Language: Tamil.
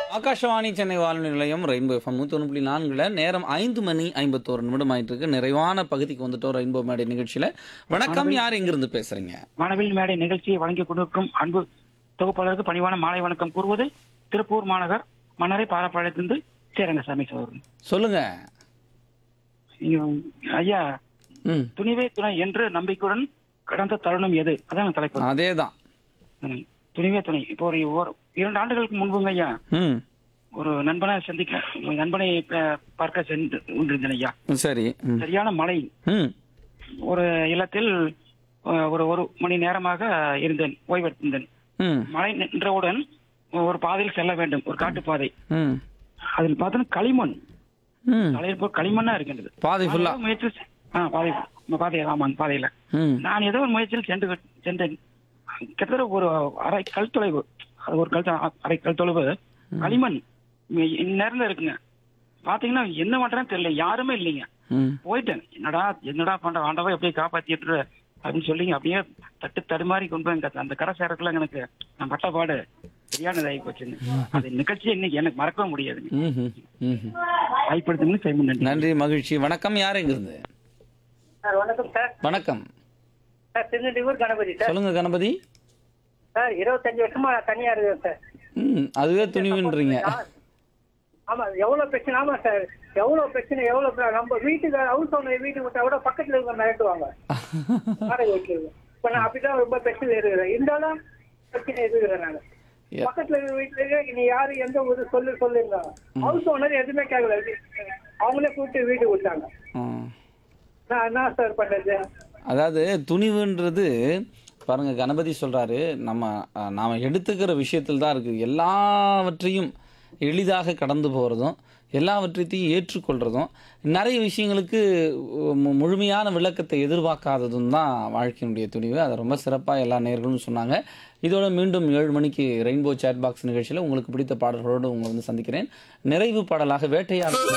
ஆகாஷவாணி சென்னை வானொலி நிலையம் ரெயின்போ எஃப்எம் நூற்றி ஒன்று புள்ளி நான்குல நேரம் ஐந்து மணி ஐம்பத்தோரு நிமிடம் ஆயிட்டு இருக்கு நிறைவான பகுதிக்கு வந்துட்டோம் ரெயின்போ மேடை நிகழ்ச்சியில வணக்கம் யார் எங்கிருந்து பேசுறீங்க வானவில் மேடை நிகழ்ச்சியை வழங்கி கொண்டிருக்கும் அன்பு தொகுப்பாளருக்கு பணிவான மாலை வணக்கம் கூறுவது திருப்பூர் மாநகர் மன்னரை பாரப்பாளையத்திலிருந்து சேரங்கசாமி சோதரன் சொல்லுங்க நீங்க ஐயா ம் துணிவே துணை என்று நம்பிக்கையுடன் கடந்த தருணம் எது அதான் தலைப்பு அதே தான் ம். துணிவே துணை இப்போ ஒரு ஒரு இரண்டு ஆண்டுகளுக்கு முன்புங்க ஐயா ம் ஒரு நண்பனை சந்திக்க ஒரு நண்பனை ப- பார்க்க சென்று கொண்டிருந்தேன் ஐயா சரி ம் சரியான மழை ம் ஒரு இல்லத்தில் அஹ், ஒரு ஒரு மணி நேரமாக இருந்தேன் ஓய்வெடுத்திருந்தேன் ம் மழை நின்றவுடன் ஒரு பாதையில் செல்ல வேண்டும் ஒரு காட்டு பாதை ம் அதில் பார்த்தோன்னா களிமண் ம் தலையில் போய் களிமண்ணா இருக்கின்றது பாதை ஃபுல்லா நான் ஏதோ முயற்சி செ- ஆ பாதை பாதை ஆமாங்க பாதையில ம் நான் ஏதோ ஒரு முயற்சியில் சென்று விட்- சென்றேன் கிட்டத்தட்ட ஒரு அரை கல் தொலைவு அது ஒரு கல் தொ- அரை கல் தொலைவு களிமண் இ- இந்நேரத்துல இருக்குங்க பாத்தீங்கன்னா என்ன பண்றேன்னு தெரியல யாருமே இல்லைங்க ம் போயிட்டேன் என்னடா என்னடா பண்ற ஆண்டவா எப்படி காப்பாத்திட்டு அப்படின்னு சொல்லி அப்படியே தட்டு தடுமாறி கொண்டு போய் அந்த- அந்த கரை சேரக்குள்ள எனக்கு நான் பட்ட பாடு சரியானதாகி போச்சுங்க அது நிகழ்ச்சி இன்னைக்கு எனக்கு மறக்கவே முடியாதுங்க ம் ம் ம் வாய்ப்படுத்துங்க செய்ய நன்றி நன்றி மகிழ்ச்சி வணக்கம் யார் எங்கிருந்து சார் வணக்கம் சார் வணக்கம் சார் திருநெல்வேலூர் கணபதி சார் சொல்லுங்க கணபதி சார் இருபத்தஞ்சு வருஷமா நான் தனியா இருக்கேன் சார் ம் அதுவே துணிவுன்றீங்க ஆமா எவ்வளவு பிரச்சனை ஆமா சார் எவ்வளவு பிரச்சனை எவ்வளவு பிர- நம்ம வீட்டுக்கு ஹவுஸ் ஓனர் வீட்டுக்கு விட்டா கூட பக்கத்துல இருக்க மிரட்டுவாங்க வாடகை வைக்கிறது இப்ப நான் அப்படிதான் ரொம்ப பிரச்சனை இருக்கிறேன் இருந்தாலும் பிரச்சனை இருக்கிறேன் நான் Yeah. பக்கத்துல இருக்க வீட்டுக்கு நீ யாரு எந்த ஊரு சொல்லு சொல்லுங்க ஹவுஸ் ஓனர் எதுவுமே கேட்கல அவங்களே கூப்பிட்டு வீட்டுக்கு விட்டாங்க ம் நான் என்ன சார் பண்றது அதாவது துணிவுன்றது பாருங்க கணபதி சொல்றாரு நம்ம அஹ், நாம எடுத்துக்கிற விஷயத்தில் தான் இருக்கு எல்லாவற்றையும் எளிதாக கடந்து போகிறதும் எல்லாவற்றையும் ஏற்றுக்கொள்றதும் நிறைய விஷயங்களுக்கு மு- முழுமையான விளக்கத்தை எதிர்பார்க்காததும் தான் வாழ்க்கையினுடைய துணிவு அதை ரொம்ப சிறப்பாக எல்லா நேர்களும் சொன்னாங்க இதோட மீண்டும் ஏழு மணிக்கு ரெயின்போ சேட் பாக்ஸ் நிகழ்ச்சியில் உங்களுக்கு பிடித்த பாடல்களோடு உங்களை வந்து சந்திக்கிறேன் நிறைவு பாடலாக வேட்டையாடு